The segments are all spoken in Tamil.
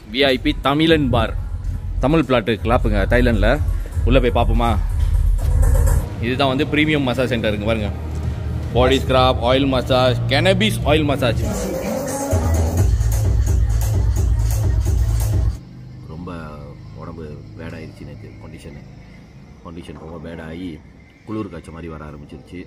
விஐபி தமிழன் பார் தமிழ் பிளாட்டு கிளாப்புங்க தைலண்டில் உள்ளே போய் பார்ப்போமா இதுதான் வந்து ப்ரீமியம் மசாஜ் சென்டருங்க பாருங்க body scrub oil massage cannabis oil massage ரொம்ப உடம்பு பேடாயிருச்சு நேற்று கண்டிஷனு கண்டிஷன் ரொம்ப பேடாகி குளிர் காய்ச்ச மாதிரி வர ஆரம்பிச்சிருச்சு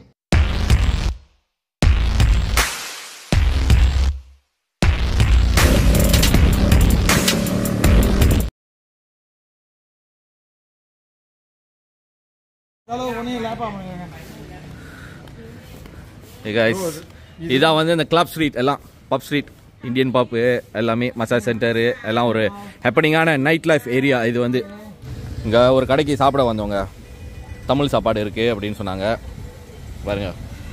கைஸ் இதான் வந்து இந்த கிளப் ஸ்ட்ரீட் எல்லாம் பப் ஸ்ட்ரீட் இந்தியன் பப்பு எல்லாமே மசாஜ் சென்டரு எல்லாம் ஒரு ஹெப்பனிங்கான நைட் லைஃப் ஏரியா இது வந்து இங்கே ஒரு கடைக்கு சாப்பிட வந்தவங்க தமிழ் சாப்பாடு இருக்குது அப்படின்னு சொன்னாங்க பாருங்க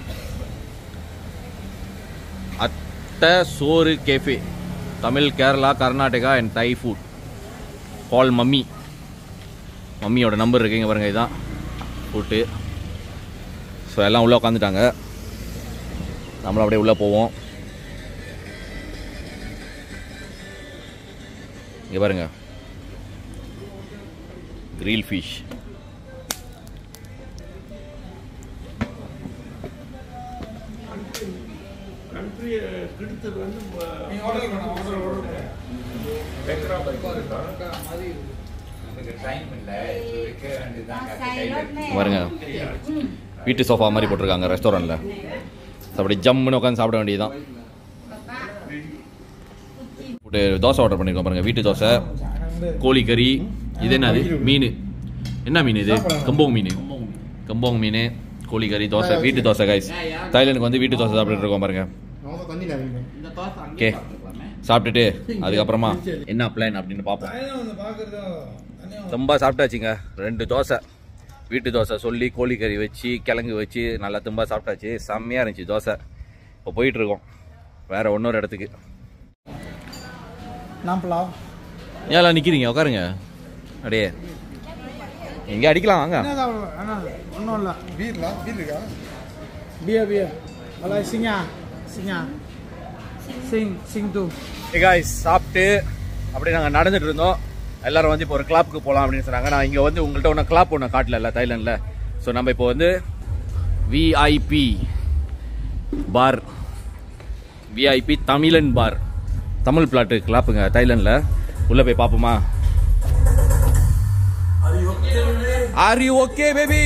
அட்டை சோறு cafe Tamil Kerala Karnataka and Thai food call mummy மம்மியோட நம்பர் இருக்குங்க பாருங்க இதுதான் ஃபுட்டு ஸோ எல்லாம் உள்ளே உட்காந்துட்டாங்க நம்மளும் அப்படியே உள்ளே போவோம் இங்கே பாருங்க கிரில் ஃபிஷ் பாருங்க வீட்டு சோஃபா மாதிரி போட்டிருக்காங்க ரெஸ்டாரண்ட்டில் அப்படி ஜம்முன்னு உட்காந்து சாப்பிட வேண்டியதுதான் போட்டு தோசை ஆர்டர் பண்ணியிருக்கோம் பாருங்க வீட்டு தோசை கோழி கறி இது என்னது மீன் என்ன மீன் இது கம்போங் மீன் கம்போங் மீன் கோழி கறி தோசை வீட்டு தோசை கைஸ் தாய்லாந்துக்கு வந்து வீட்டு தோசை சாப்பிட்டுட்டு இருக்கோம் பாருங்க ஓகே சாப்பிட்டுட்டு அதுக்கப்புறமா என்ன பிளான் அப்படின்னு பார்ப்போம் ரொம்ப சாப்பிட்டாச்சுங்க ரெண்டு தோசை வீட்டு தோசை சொல்லி கோழிக்கறி வச்சு கிழங்கு வச்சு நல்லா தும்பா சாப்பிட்டாச்சு செம்மையாக இருந்துச்சு தோசை இப்போ போயிட்டு இருக்கோம் வேற இன்னொரு இடத்துக்கு நான் பலாவ் ஏன்லாம் நிற்கிறீங்க உட்காருங்க அப்படியே எங்கே அடிக்கலாம் வாங்க என்ன சாப்பிடுவேன் என்ன ஒன்றும் இல்லை பீர்லா பீர் இருக்கா பியர் பியர் வலை சிங்கா சிங்கா சிங் சிங் டூ காய்ஸ் சாப்பிட்டு அப்படியே நாங்கள் நடந்துட்டு இருந்தோம் எல்லாரும் வந்து இப்போ ஒரு கிளாப்புக்கு போகலாம் அப்படின்னு சொன்னாங்க நான் இங்கே வந்து உங்கள்கிட்ட ஒன்று கிளாப் ஒன்று காட்டல தைலாண்டில் ஸோ நம்ம இப்போ வந்து விஐபி பார் விஐபி தமிழன் பார் தமிழ் பிளாட்டு கிளாப்புங்க தைலாண்டில் உள்ளே போய் பார்ப்போமா are you okay baby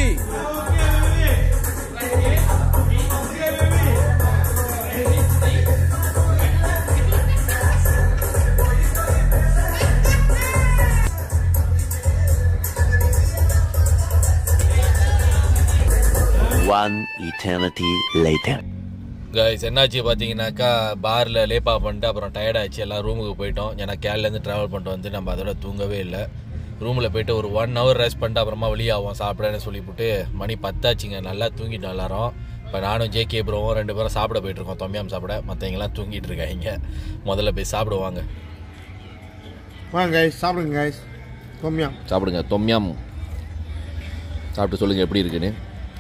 One eternity later. Guys என்னாச்சு பார்த்தீங்கன்னாக்கா பாரில் லேப்பா பண்ணிட்டு அப்புறம் டயர்டாச்சு எல்லாம் ரூமுக்கு போயிட்டோம் ஏன்னா கேரளேருந்து ட்ராவல் பண்ணிட்டு வந்து நம்ம அதோட தூங்கவே இல்லை ரூமில் போயிட்டு ஒரு ஒன் ஹவர் ரெஸ்ட் பண்ணிட்டு அப்புறமா வெளியாகும் சாப்பிடன்னு சொல்லிவிட்டு மணி பத்தாச்சுங்க நல்லா தூங்கிட்டோம் எல்லாரும் இப்போ நானும் ஜேகே ப்ரோவும் ரெண்டு பேரும் சாப்பிட போயிட்டுருக்கோம் தொம்யாம் சாப்பிட மற்றவங்களாம் தூங்கிட்டு இருக்காங்க முதல்ல போய் சாப்பிடுவாங்க வாங்க கைஸ் சாப்பிடுங்க கைஸ் தொம்யாம் சாப்பிடுங்க தொம்யாம் சாப்பிட்டு சொல்லுங்கள் எப்படி இருக்குன்னு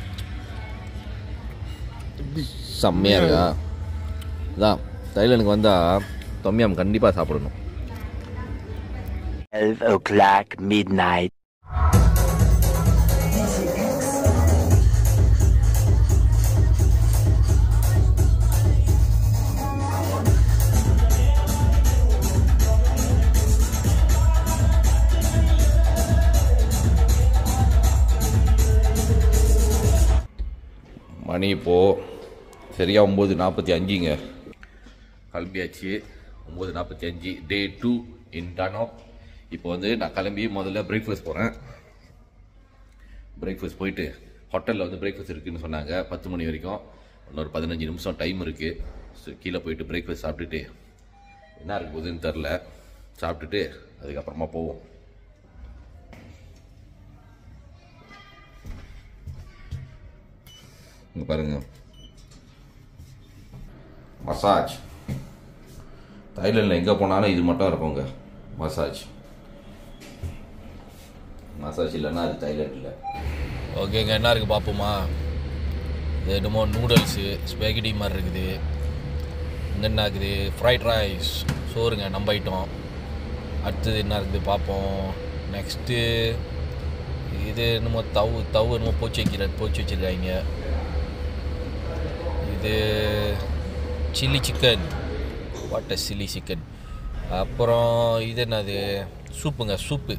செம்மையாக இருக்கா அதான் தைலனுக்கு வந்தால் தொம்யாம் கண்டிப்பாக சாப்பிடணும் 12 o'clock midnight. மணி இப்போது சரியாக ஒம்பது நாற்பத்தி அஞ்சுங்க கிளம்பியாச்சு ஒம்பது நாற்பத்தி அஞ்சு டே டூ இன் டானோ இப்போ வந்து நான் கிளம்பி முதல்ல பிரேக்ஃபாஸ்ட் போகிறேன் பிரேக்ஃபாஸ்ட் போயிட்டு ஹோட்டலில் வந்து பிரேக்ஃபாஸ்ட் இருக்குன்னு சொன்னாங்க பத்து மணி வரைக்கும் இன்னொரு பதினஞ்சு நிமிஷம் டைம் இருக்குது ஸோ கீழே போயிட்டு பிரேக்ஃபாஸ்ட் சாப்பிட்டுட்டு என்ன இருக்க போகுதுன்னு தெரில சாப்பிட்டுட்டு அதுக்கப்புறமா போவோம் இங்கே பாருங்க மசாஜ் தைலண்டில் எங்கே போனாலும் இது மட்டும் இருக்குங்க மசாஜ் மசாஜ் இல்லைன்னா அது தைலண்ட் இல்லை ஓகேங்க என்ன இருக்குது பார்ப்போமா இது என்னமோ நூடுல்ஸு ஸ்பெகடி மாதிரி இருக்குது இங்கே என்ன இருக்குது ஃப்ரைட் ரைஸ் சோறுங்க நம்ம ஐட்டம் அடுத்தது என்ன இருக்குது பார்ப்போம் நெக்ஸ்ட்டு இது என்னமோ தவு தவு என்னமோ போச்சு வைக்கிற போச்சு வச்சுருக்காங்க இது chilli chicken what chilli chicken அப்புறம் இது என்னது சூப்புங்க சூப்பு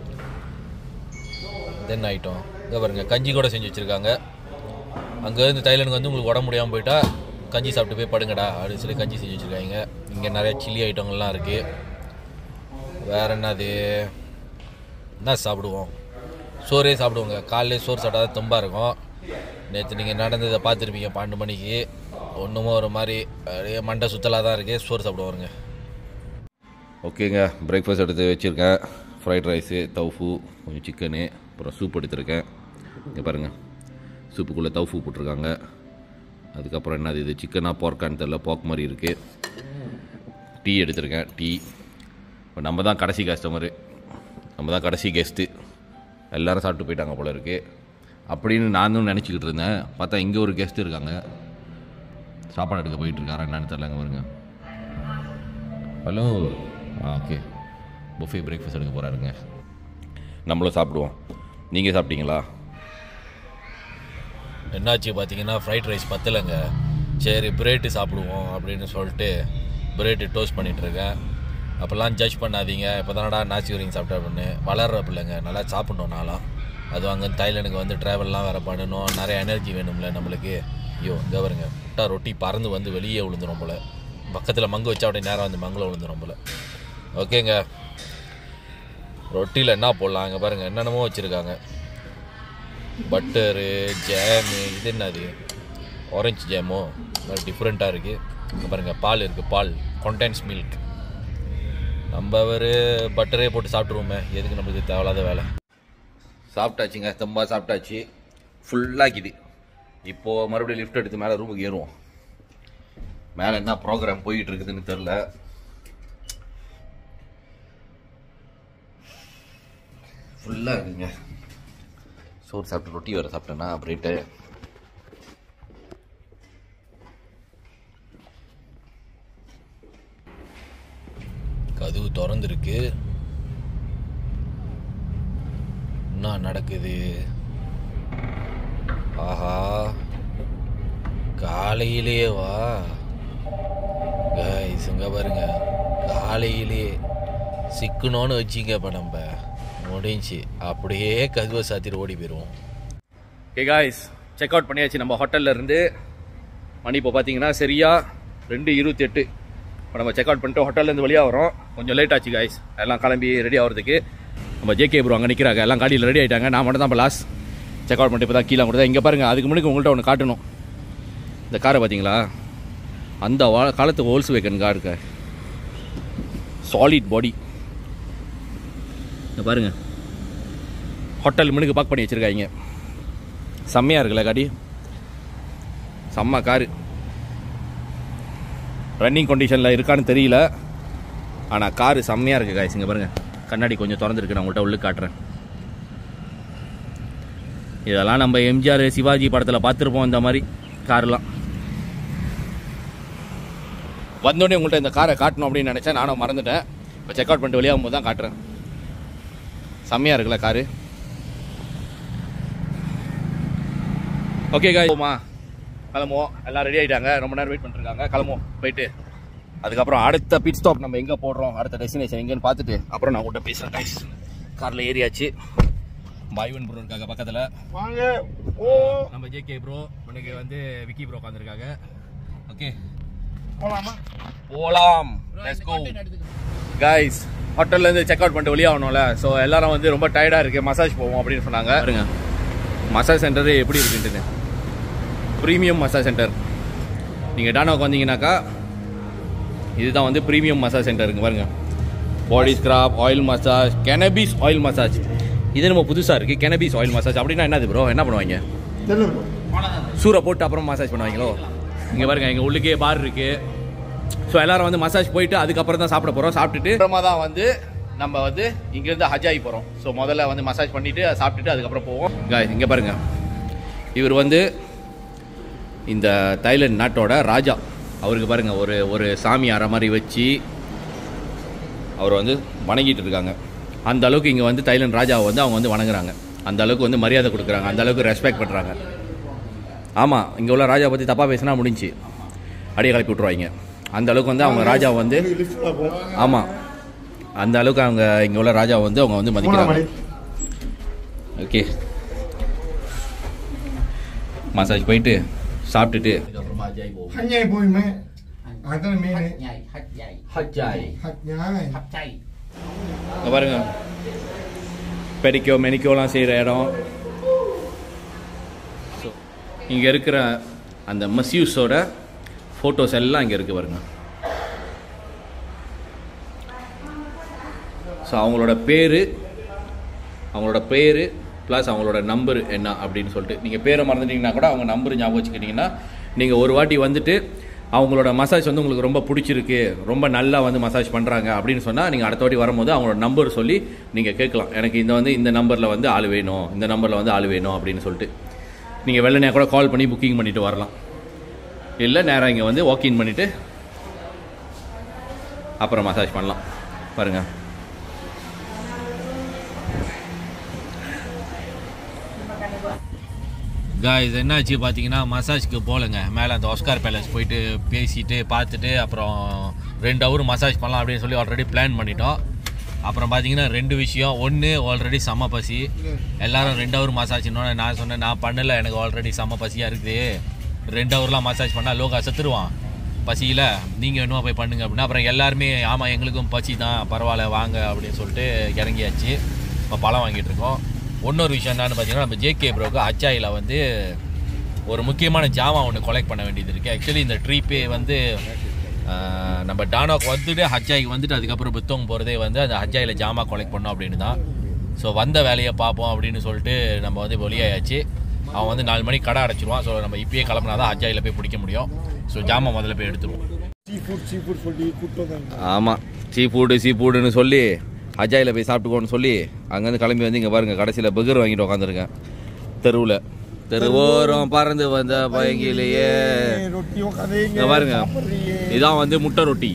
தென் ஐட்டம் இங்கே பாருங்க கஞ்சி கூட செஞ்சு வச்சுருக்காங்க அங்கேருந்து தைலண்டுக்கு வந்து உங்களுக்கு உடம்பு முடியாமல் போயிட்டா கஞ்சி சாப்பிட்டு போய் படுங்கடா அப்படின்னு சொல்லி கஞ்சி செஞ்சு வச்சுருக்காங்க இங்கே நிறைய சில்லி ஐட்டங்கள்லாம் இருக்குது வேறு என்னது என்ன சாப்பிடுவோம் சோறே சாப்பிடுவோங்க காலையிலே சோறு சாப்பிட்டா தான் தெம்பாக இருக்கும் நேற்று நீங்கள் நடந்ததை பார்த்துருப்பீங்க பன்னெண்டு மணிக்கு ஒன்றுமோ ஒரு மாதிரி அப்படியே மண்டை சுத்தலாக தான் இருக்குது சோறு சாப்பிடுவோருங்க ஓகேங்க பிரேக்ஃபாஸ்ட் எடுத்து வச்சுருக்கேன் ஃப்ரைட் ரைஸு தவுஃபு கொஞ்சம் சிக்கனு அப்புறம் சூப் எடுத்திருக்கேன் இங்கே பாருங்கள் சூப்புக்குள்ளே தவுஃபு போட்டிருக்காங்க அதுக்கப்புறம் என்னது இது சிக்கனாக போர்க்கான்னு தெரில போக் மாதிரி இருக்குது டீ எடுத்திருக்கேன் டீ இப்போ நம்ம தான் கடைசி கஸ்டமரு நம்ம தான் கடைசி கெஸ்ட்டு எல்லாரும் சாப்பிட்டு போயிட்டாங்க போல இருக்கு அப்படின்னு நானும் நினச்சிக்கிட்டு இருந்தேன் பார்த்தா இங்கே ஒரு கெஸ்ட் இருக்காங்க சாப்பாடு எடுக்க போயிட்டு இருக்காரா என்னன்னு தெரிலங்க பாருங்க hello ah okay buffet breakfast எடுக்க போகிறாருங்க நம்மளும் சாப்பிடுவோம் நீங்கள் சாப்பிட்டீங்களா என்னாச்சு பார்த்தீங்கன்னா ஃப்ரைட் ரைஸ் பத்தலைங்க சரி பிரெட்டு சாப்பிடுவோம் அப்படின்னு சொல்லிட்டு பிரெட்டு டோஸ்ட் பண்ணிகிட்ருக்கேன் அப்போல்லாம் ஜட்ஜ் பண்ணாதீங்க இப்போ தானடா நாச்சி வரைக்கும் சாப்பிட்டா அப்படின்னு வளர்ற பிள்ளைங்க நல்லா சாப்பிடணும் நாளாம் அதுவும் அங்கே தைலண்டுக்கு வந்து ட்ராவல்லாம் வேறு பண்ணணும் நிறைய எனர்ஜி வேணும்ல நம்மளுக்கு ஐயோ இங்கே வருங்க விட்டா ரொட்டி பறந்து வந்து வெளியே விழுந்துரும் போல் பக்கத்தில் மங்கு வச்சா அப்படியே நேரம் வந்து மங்கில் விழுந்துரும் போல் ஓகேங்க ரொட்டியில் என்ன போடலாம் அங்கே பாருங்கள் என்னென்னமோ வச்சுருக்காங்க பட்டரு ஜேமு இது என்னது ஆரஞ்சு ஜேமோ மாதிரி டிஃப்ரெண்ட்டாக இருக்குது இங்கே பாருங்கள் பால் இருக்குது பால் கொண்டென்ஸ் மில்க் நம்ம ஒரு பட்டரே போட்டு சாப்பிட்ருவோமே எதுக்கு நம்மளுக்கு தேவையில்லாத வேலை சாப்பிட்டாச்சுங்க தெம்பா சாப்பிட்டாச்சு ஃபுல்லாகிது இப்போது மறுபடியும் லிஃப்ட் எடுத்து மேலே ரூமுக்கு ஏறுவோம் மேலே என்ன ப்ரோக்ராம் போயிட்டு இருக்குதுன்னு தெரில ஃபுல்லாக இருக்குங்க சோறு சாப்பிட்டு ரொட்டி வேறு சாப்பிட்டேன்னா அப்படின்ட்டு கதவு திறந்துருக்கு என்ன நடக்குது ஆஹா காலையிலேயே வா கைஸ் இங்க பாருங்க காலையிலேயே சிக்கணும்னு வச்சிங்க இப்போ நம்ம முடிஞ்சு அப்படியே கதுவை சாத்திட்டு ஓடி போயிடுவோம் ஓகே காய்ஸ் செக் அவுட் பண்ணியாச்சு நம்ம ஹோட்டல்ல இருந்து மணி இப்போ பார்த்தீங்கன்னா சரியா ரெண்டு இருபத்தி எட்டு இப்போ நம்ம செக் அவுட் பண்ணிட்டு ஹோட்டல்ல இருந்து வெளியாக வரோம் கொஞ்சம் லேட் ஆச்சு காய்ஸ் எல்லாம் கிளம்பி ரெடி ஆகிறதுக்கு நம்ம ஜேகே ப்ரோ அங்கே நிற்கிறாங்க எல்லாம் காடியில் ரெடி ஆகிட்டாங்க நான் மட்டும் தான் இப்போ லாஸ்ட் செக் அவுட் பண்ணிட்டு இப்போ தான் கீழே கொடுத்தேன் இங்கே பாருங்க அதுக்கு முன்னாடி உங்கள்கிட்ட ஒன்று காட்டணும் இந்த காரை பார்த்தீங்களா அந்த வா காலத்து ஹோல்ஸ் வேக்கன் கார் இருக்கா சாலிட் பாடி இங்க பாருங்க ஹோட்டல் முன்னுக்கு பார்க் பண்ணி வச்சுருக்காங்க செம்மையாக இருக்குல்ல காடி செம்ம காரு ரன்னிங் கண்டிஷனில் இருக்கான்னு தெரியல ஆனால் காரு செம்மையாக இருக்குது காய்ஸ் இங்கே பாருங்கள் கண்ணாடி கொஞ்சம் திறந்துருக்கு நான் உங்கள்கிட்ட உள்ளே காட்டுறேன் இதெல்லாம் நம்ம எம்ஜிஆர் சிவாஜி படத்தில் பார்த்துருப்போம் இந்த மாதிரி கார்லாம் வந்தோடனே உங்கள்கிட்ட இந்த காரை காட்டணும் அப்படின்னு நினச்சேன் நானும் மறந்துட்டேன் இப்போ செக் அவுட் பண்ணிட்டு வெளியாகும் போது தான் காட்டுறேன் செம்மையாக இருக்குல்ல காரு ஓகே காய் போமா கிளம்புவோம் எல்லாம் ரெடி ஆகிட்டாங்க ரொம்ப நேரம் வெயிட் பண்ணிருக்காங்க கிளம்புவோம் போயிட்டு அதுக்கப்புறம் அடுத்த பிட் ஸ்டாப் நம்ம எங்கே போடுறோம் அடுத்த டெஸ்டினேஷன் எங்கேன்னு பார்த்துட்டு அப்புறம் நான் உங்கள்கிட்ட பேசுகிறேன் கைஸ் காரில் ஏறியாச்சு பாய்வன் ப்ரோ இருக்காங்க பக்கத்தில் வாங்க ஓ நம்ம ஜேகே ப்ரோ உனக்கு வந்து விக்கி ப்ரோ உட்காந்துருக்காங்க ஓகே போலாமா போலாம் லெட்ஸ் கோ கைஸ் ஹோட்டல்ல இருந்து செக் அவுட் பண்ணிட்டு வெளியே ஆகணும்ல ஸோ எல்லாரும் வந்து ரொம்ப டயர்டா இருக்கு மசாஜ் போவோம் அப்படின்னு சொன்னாங்க பாருங்க மசாஜ் சென்டர் எப்படி இருக்குன்ட்டு ப்ரீமியம் மசாஜ் சென்டர் நீங்கள் டானாவுக்கு வந்தீங்கன்னாக்கா இதுதான் வந்து ப்ரீமியம் மசாஜ் சென்டருங்க பாருங்க body scrub oil massage cannabis oil massage இது நம்ம புதுசாக இருக்குது கெனபிஸ் ஆயில் மசாஜ் அப்படின்னா என்னது ப்ரோ என்ன பண்ணுவாங்க தெரியல சூரை போட்டு அப்புறம் மசாஜ் பண்ணுவாங்களோ இங்கே பாருங்க எங்கள் உள்ளுக்கே பார் இருக்கு ஸோ எல்லாரும் வந்து மசாஜ் போயிட்டு அதுக்கப்புறம் தான் சாப்பிட போகிறோம் சாப்பிட்டுட்டு அப்புறமா தான் வந்து நம்ம வந்து இங்கேருந்து ஹஜாய் போகிறோம் ஸோ முதல்ல வந்து மசாஜ் பண்ணிட்டு அதை சாப்பிட்டுட்டு அதுக்கப்புறம் போவோம் guys, இங்கே பாருங்க இவர் வந்து இந்த தைலண்ட் நாட்டோட ராஜா அவருக்கு பாருங்க ஒரு ஒரு சாமி அறை மாதிரி வச்சு அவர் வந்து வணங்கிட்டு இருக்காங்க அந்த அளவுக்கு இங்கே வந்து தைலண்ட் ராஜாவை வந்து அவங்க வந்து வணங்குறாங்க அந்த அளவுக்கு வந்து மரியாதை கொடுக்குறாங்க அந்த அளவுக்கு ரெஸ்பெக்ட் பண்ணுறாங்க ஆமாம் இங்கே உள்ள ராஜா பற்றி தப்பாக பேசினா முடிஞ்சு அடியை கிளப்பி விட்ருவாங்க அந்த அளவுக்கு வந்து அவங்க ராஜா வந்து லிஃப்ட்ல போகும் ஆமாம் அந்த அளவுக்கு அவங்க இங்கே உள்ள ராஜாவை வந்து அவங்க வந்து மூணாம் மதிக்கிறாங்க மணி ஓகே மசாஜ் போயிட்டு சாப்பிட்டுட்டு அப்புறமா அஜாய் போவோம் 한양에 보이면 아들 메인에 nhảy hạch nhảy அஜாய் 한양 hạch chay இங்க பாருங்க பெடிக்கோ மெனிக்கோலாம் செய்கிற இடம் இங்கே இருக்கிற அந்த மஸ்யூஸோட ஃபோட்டோஸ் எல்லாம் இங்கே இருக்குது பாருங்க ஸோ அவங்களோட பேர் அவங்களோட பேர் ப்ளஸ் அவங்களோட நம்பர் என்ன அப்படின்னு சொல்லிட்டு நீங்கள் பேரை மறந்துட்டீங்கன்னா கூட அவங்க நம்பர் ஞாபகம் வச்சுக்கிட்டிங்கன்னா நீங்கள் ஒரு வாட்டி வந்துட்டு அவங்களோட மசாஜ் வந்து உங்களுக்கு ரொம்ப பிடிச்சிருக்கு ரொம்ப நல்லா வந்து மசாஜ் பண்ணுறாங்க அப்படின்னு சொன்னால் நீங்கள் அடுத்த வாட்டி வரும்போது அவங்களோட நம்பர் சொல்லி நீங்கள் கேட்கலாம் எனக்கு இந்த வந்து இந்த நம்பரில் வந்து ஆள் வேணும் இந்த நம்பரில் வந்து ஆள் வேணும் அப்படின்னு சொல்லிட்டு நீங்கள் வெள்ளனையாக கூட கால் பண்ணி புக்கிங் பண்ணிட்டு வரலாம் இல்லை நேராக இங்கே வந்து வாக்கின் பண்ணிவிட்டு அப்புறம் மசாஜ் பண்ணலாம் பாருங்கள் காய்ஸ் என்னாச்சு பார்த்தீங்கன்னா மசாஜ்க்கு போகலங்க மேலே அந்த ஆஸ்கார் பேலஸ் போயிட்டு பேசிட்டு பார்த்துட்டு அப்புறம் ரெண்டு ஹவர் மசாஜ் பண்ணலாம் அப்படின்னு சொல்லி ஆல்ரெடி பிளான் பண்ணிட்டோம் அப்புறம் பார்த்தீங்கன்னா ரெண்டு விஷயம் ஒன்று ஆல்ரெடி செம்ம பசி எல்லாரும் ரெண்டு ஹவர் மசாஜ்னோட நான் சொன்னேன் நான் பண்ணல எனக்கு ஆல்ரெடி செம்ம பசியாக இருக்குது ரெண்டு ஹவர்லாம் மசாஜ் பண்ணால் லோகா செத்துருவான் பசியில் நீங்கள் வேணுமா போய் பண்ணுங்க அப்படின்னா அப்புறம் எல்லாருமே ஆமாம் எங்களுக்கும் பசி தான் பரவாயில்ல வாங்க அப்படின்னு சொல்லிட்டு இறங்கியாச்சு இப்போ பழம் வாங்கிட்டு இருக்கோம் இன்னொரு விஷயம் என்னன்னு பார்த்தீங்கன்னா நம்ம ஜேகே ப்ரோக்கு அச்சாயில் வந்து ஒரு முக்கியமான ஜாமான் ஒன்று கொலெக்ட் பண்ண வேண்டியது இருக்குது ஆக்சுவலி இந்த ட்ரீப்பே வந்து ஆஹ், நம்ம டானாக்கு வந்துட்டு ஹஜ்ஜாய்க்கு வந்துட்டு அதுக்கப்புறம் புத்தவங்க போகிறதே வந்து அந்த ஹஜ்ஜாயில் ஜாமா கொலெக்ட் பண்ணோம் அப்படின்னு தான் ஸோ வந்த வேலையை பார்ப்போம் அப்படின்னு சொல்லிட்டு நம்ம வந்து இப்போ வெளியாயாச்சு அவன் வந்து நாலு மணிக்கு கடை அடைச்சிருவான் ஸோ நம்ம இப்பயே கிளம்புனா தான் ஹஜ்ஜாயில் போய் பிடிக்க முடியும் ஸோ ஜாமா முதல்ல போய் எடுத்துருவோம் சீஃபுட் சீஃபுட் சொல்லி கூப்பிட்டு வந்தாங்க ஆமாம் சீ ஃபுட்டு சீ ஃபுட்டுன்னு சொல்லி அஜாயில் போய் சாப்பிட்டுக்கோன்னு சொல்லி அங்கேருந்து கிளம்பி வந்து இங்கே பாருங்கள் கடைசியில் பர்கர் வாங்கிட்டு உட்காந்துருக்கேன் தெருவில் தெருவோரம் பறந்து வந்த பயங்கிலேயே ரொட்டி உட்காந்து இங்க பாருங்க இதான் வந்து முட்டை ரொட்டி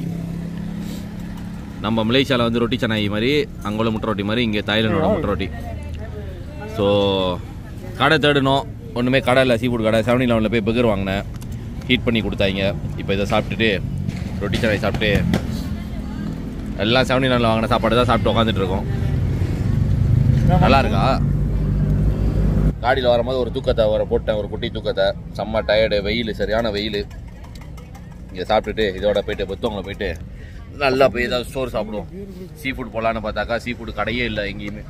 நம்ம மலேசியாவில் வந்து ரொட்டி சென்னை மாதிரி அங்கே உள்ள முட்டை ரொட்டி மாதிரி இங்கே தாய்லாண்டோட முட்டை ரொட்டி ஸோ கடை தேடணும் ஒன்றுமே கடை இல்லை சீஃபுட் கடை செவன் லெவனில் போய் பர்கர் வாங்கினேன் ஹீட் பண்ணி கொடுத்தாங்க இப்போ இதை சாப்பிட்டுட்டு ரொட்டி சென்னை சாப்பிட்டு எல்லாம் செவன் லெவனில் வாங்கின சாப்பாடு தான் சாப்பிட்டு உட்காந்துட்டு இருக்கோம் நல்லா இருக்கா காடியில் வரும்போது ஒரு தூக்கத்தை வர போட்டேன் ஒரு குட்டி தூக்கத்தை செம்ம டயர்டு வெயில் சரியான வெயில் இங்கே சாப்பிட்டுட்டு இதோட போயிட்டு புத்தவங்களை போயிட்டு நல்லா போய் ஏதாவது ஸ்டோர் சாப்பிடுவோம் சீ ஃபுட் போகலான்னு பார்த்தாக்கா சீ ஃபுட் கடையே இல்லை எங்கேயுமே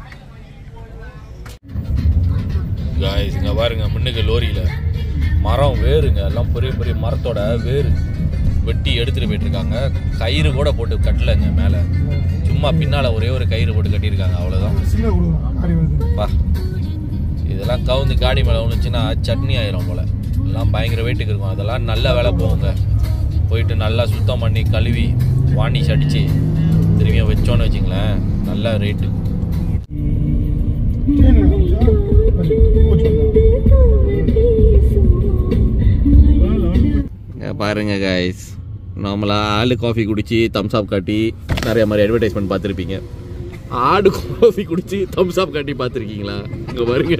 காய்ஸ் இங்கே பாருங்க முன்னுக்கு லோரியில் மரம் வேருங்க எல்லாம் பெரிய பெரிய மரத்தோட வேரு வெட்டி எடுத்துகிட்டு போயிட்டு இருக்காங்க கயிறு கூட போட்டு கட்டலைங்க மேலே சும்மா பின்னால் ஒரே ஒரு கயிறு போட்டு கட்டியிருக்காங்க அவ்வளோதான் சின்ன கொடுக்கும் காரி வருது பா இதெல்லாம் கவுந்து காடி மேலே விழுந்துச்சுன்னா சட்னி ஆயிரும் போல எல்லாம் பயங்கர வெயிட்டுக்கு இருக்கும் அதெல்லாம் நல்ல வேலை போகுங்க போயிட்டு நல்லா சுத்தம் பண்ணி கழுவி வார்னிஷ் அடித்து திரும்பியும் வச்சோன்னு வச்சுங்களேன் நல்ல ரேட்டு பாருங்க கைஸ் நார்மலாக ஆளு காஃபி குடிச்சு தம்ஸ் அப் காட்டி நிறைய மாதிரி அட்வர்டைஸ்மெண்ட் பார்த்துருப்பீங்க ஆடு காஃபி குடிச்சு தம்ஸ் அப் காட்டி பார்த்துருக்கீங்களா இங்கே பாருங்க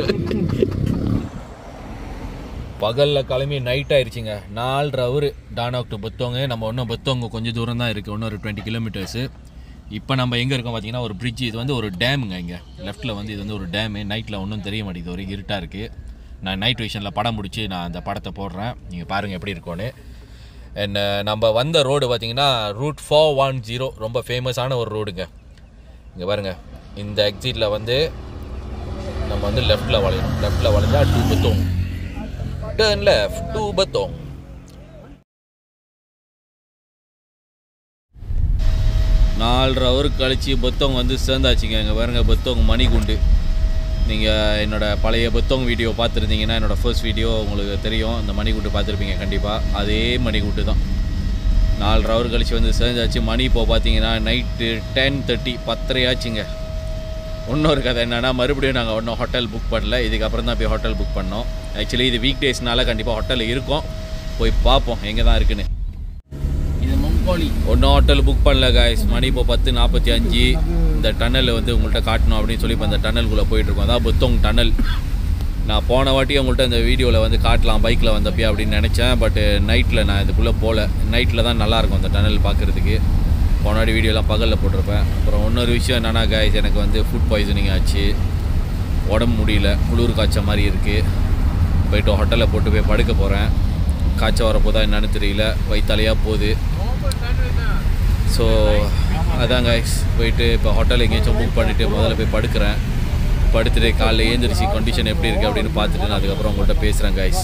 பகலில் கிளம்பி நைட் ஆயிடுச்சுங்க நாலரை ஹவர் டானாக் டு புத்தோங்க நம்ம இன்னும் புத்தோங்க கொஞ்சம் தூரம் தான் இருக்குது இன்னும் ஒரு டுவெண்ட்டி கிலோமீட்டர்ஸு இப்போ நம்ம எங்கே இருக்கோம் பார்த்தீங்கன்னா ஒரு பிரிட்ஜ் இது வந்து ஒரு டேமுங்க இங்கே லெஃப்ட்டில் வந்து இது வந்து ஒரு டேமு நைட்டில் ஒன்றும் தெரிய மாட்டேங்குது ஒரு இருட்டாக இருக்குது நான் நைட் விஷனில் படம் பிடிச்சி நான் அந்த படத்தை போடுறேன் நீங்கள் பாருங்கள் எப்படி இருக்கும்னு என்ன நம்ம வந்த ரோடு பார்த்தீங்கன்னா ரூட் ஃபோர் ஒன் ஜீரோ ரொம்ப ஃபேமஸான ஒரு ரோடுங்க இங்கே பாருங்கள் இந்த எக்ஸிட்டில் வந்து நம்ம வந்து லெஃப்ட்டில் வளையணும் லெஃப்ட்டில் வளைஞ்சா டூ பத்தோம் டேர்ன் லெஃப்ட் டூ பத்தோம் நாலரை ஹவர் கழிச்சு புத்தவங்க வந்து சேர்ந்தாச்சுங்க இங்கே பாருங்க புத்தவங்க மணிகுண்டு நீங்கள் என்னோட பழைய புத்தவங்க வீடியோ பார்த்துருந்தீங்கன்னா என்னோட ஃபர்ஸ்ட் வீடியோ உங்களுக்கு தெரியும் அந்த மணிகுண்டு பார்த்துருப்பீங்க கண்டிப்பாக அதே மணிகுண்டு தான் நாலரை ஹவர் கழிச்சு வந்து சேர்ந்தாச்சு மணி இப்போ பார்த்தீங்கன்னா நைட்டு டென் தேர்ட்டி பத்தரையாச்சுங்க இன்னொரு கதை என்னன்னா மறுபடியும் நாங்கள் ஒன்றும் ஹோட்டல் புக் பண்ணல இதுக்கப்புறம் தான் போய் ஹோட்டல் புக் பண்ணோம் ஆக்சுவலி இது வீக் டேஸ்னால கண்டிப்பாக ஹோட்டல் இருக்கும் போய் பார்ப்போம் எங்கே தான் இருக்குன்னு இது முன் ஒன்றும் ஹோட்டல் புக் பண்ணல காய்ஸ் மணி இப்போ பத்து நாற்பத்தி அஞ்சு இந்த டன்னல் வந்து உங்கள்கிட்ட காட்டணும் அப்படின்னு சொல்லி இப்போ இந்த டன்னலுக்குள்ளே போயிட்டுருக்கோம் அதான் புத்தோங் டன்னல் நான் போன வாட்டி உங்கள்கிட்ட இந்த வீடியோவில் வந்து காட்டலாம் பைக்கில் வந்தப்பே அப்படின்னு நினச்சேன் பட்டு நைட்டில் நான் இதுக்குள்ளே போகல நைட்டில் தான் நல்லாயிருக்கும் அந்த டன்னல் பார்க்குறதுக்கு போன வாட்டி வீடியோலாம் பகலில் போட்டிருப்பேன் அப்புறம் இன்னொரு விஷயம் என்னென்னா காய்ஸ் எனக்கு வந்து ஃபுட் பாய்சனிங் ஆச்சு உடம்பு முடியல குளிர் காய்ச்ச மாதிரி இருக்குது போயிட்டு ஹோட்டலில் போட்டு போய் படுக்க போகிறேன் காய்ச்ச வரப்போதா என்னன்னு தெரியல வயிற்றாலையாக போகுது ஸோ அதான் கைஸ் போயிட்டு இப்போ ஹோட்டல் எங்கேயாச்சும் புக் பண்ணிவிட்டு முதல்ல போய் படுக்கிறேன் படுத்துட்டு காலைல ஏந்திரிச்சு கண்டிஷன் எப்படி இருக்குது அப்படின்னு பார்த்துட்டு நான் அதுக்கப்புறம் உங்கள்கிட்ட பேசுகிறேன் guys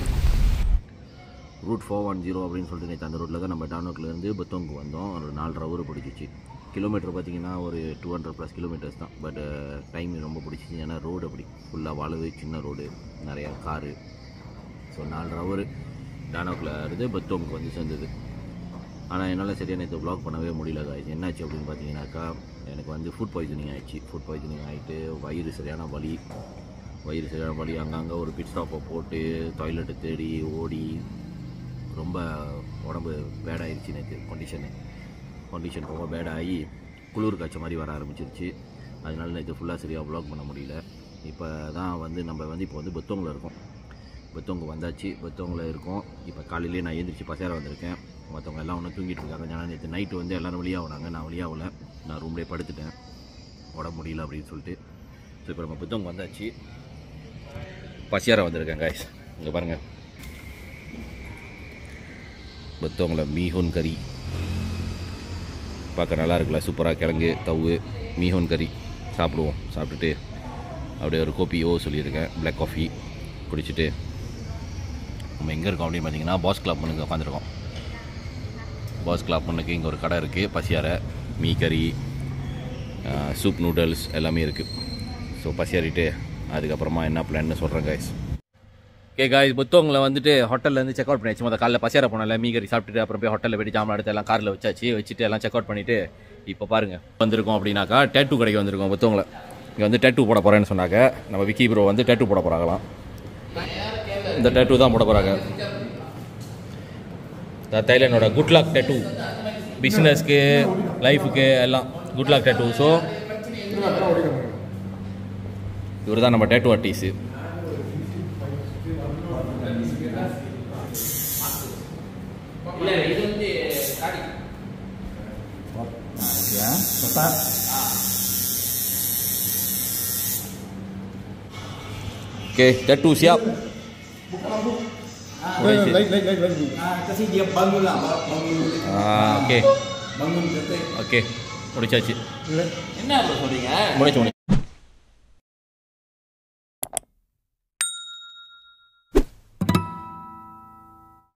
route four one zero அப்படின்னு சொல்லிட்டு நேற்று அந்த ரூட்டில் தான் நம்ம டானோக்லேருந்து புத்தோங்கு வந்தோம் ஒரு நாலரை ஹவர் பிடிச்சிச்சு கிலோமீட்டர் பார்த்தீங்கன்னா ஒரு டூ ஹண்ட்ரட் ப்ளஸ் கிலோமீட்டர்ஸ் தான் பட் டைம் ரொம்ப பிடிச்சிச்சு ஏன்னா ரோடு அப்படி ஃபுல்லாக வளவு சின்ன ரோடு நிறையா காரு ஸோ நாலரை ஹவர் டானோக்கில் இருந்து பத்தோங்கு வந்து சேர்ந்தது ஆனால் என்னால் சரியாக நேற்று ப்ளாக் பண்ணவே முடியல guys. என்னாச்சு அப்படின்னு பார்த்தீங்கன்னாக்கா எனக்கு வந்து ஃபுட் பாய்சனிங் ஆயிடுச்சு ஃபுட் பாய்சனிங் ஆகிட்டு வயிறு சரியான வலி வயிறு சரியான வலி அங்கங்கே ஒரு பிட் ஸ்டாப்பை போட்டு டாய்லெட்டு தேடி ஓடி ரொம்ப உடம்பு பேடாயிருச்சு நேற்று கண்டிஷனு கண்டிஷன் ரொம்ப பேடாகி குளிர் காய்ச்ச மாதிரி வர ஆரம்பிச்சிருச்சு அதனால நேற்று ஃபுல்லாக சரியாக வ்ளாக் பண்ண முடியல இப்போ தான் வந்து நம்ம வந்து இப்போ வந்து பெத்தோங்கில் இருக்கோம் பெத்தவங்க வந்தாச்சு பெத்தவங்கள இருக்கோம் இப்போ காலையிலேயே நான் எழுந்திரிச்சு பசேர வந்திருக்கேன் மற்றவங்க எல்லாம் ஒன்று தூங்கிட்டு இருக்காங்க ஏன்னா நேற்று நைட்டு வந்து எல்லோரும் வெளியாகுனாங்க நான் வெளியாகல நான் ரூம்லேயே படுத்துட்டேன் உடம்பு முடியல அப்படின்னு சொல்லிட்டு ஸோ இப்போ நம்ம பெத்தவங்க வந்தாச்சு பசியார வந்திருக்கேன் காய்ஸ் இங்கே பாருங்கள் பெத்தவங்கள மீஹோன் கறி பார்க்க நல்லா இருக்குல்ல சூப்பராக கிழங்கு தவு மீஹோன் கறி சாப்பிடுவோம் சாப்பிட்டுட்டு அப்படியே ஒரு கோப்பி ஓ சொல்லியிருக்கேன் பிளாக் காஃபி குடிச்சிட்டு நம்ம எங்கே இருக்கோம் அப்படின்னு பார்த்தீங்கன்னா பாஸ் கிளப் பண்ணுங்க உட்காந்துருக்கோம் பாஸ் கிளப் பண்ணுக்கு இங்கே ஒரு கடை இருக்குது பசியார மீ கறி சூப் நூடுல்ஸ் எல்லாமே இருக்குது ஸோ பசியாரிட்டு அதுக்கப்புறமா என்ன பிளான்னு சொல்கிறேன் காய்ஸ் ஓகே காய்ஸ் புத்தவங்களை வந்துட்டு ஹோட்டல்லேருந்து செக் அவுட் பண்ணியாச்சு மொதல் காலைல பசியார போனல மீ கறி சாப்பிட்டுட்டு அப்புறம் போய் ஹோட்டலில் போய்ட்டு ஜாமான் எடுத்து எல்லாம் காரில் வச்சாச்சு வச்சுட்டு எல்லாம் செக் அவுட் பண்ணிவிட்டு இப்போ பாருங்கள் வந்திருக்கோம் அப்படின்னாக்கா டேட்டூ கடைக்கு வந்திருக்கோம் புத்தவங்களை இங்கே வந்து டேட்டூ போட போகிறேன்னு சொன்னாங்க நம்ம விக்கி ப்ரோ வந்து டேட்டூ போட போகிறாங்களாம் இந்த டேட்டூ தான் போட போகிறாங்க தைலனோட குட் லாக் டேட்டூ பிஸ்னஸ்க்கு லைஃபுக்கு எல்லாம் குட் லாக் டேட்டூ ஸோ இவர் தான் நம்ம tattoo artist Ya, tetap. Okay tattoo சியாப் Lain, lain, lain, lain, lain. Kasih dia bangun lah, bangun. Okay Bangun kata. Okay முடிச்சாச்சு Lain. முடிச்சு முடிச்சு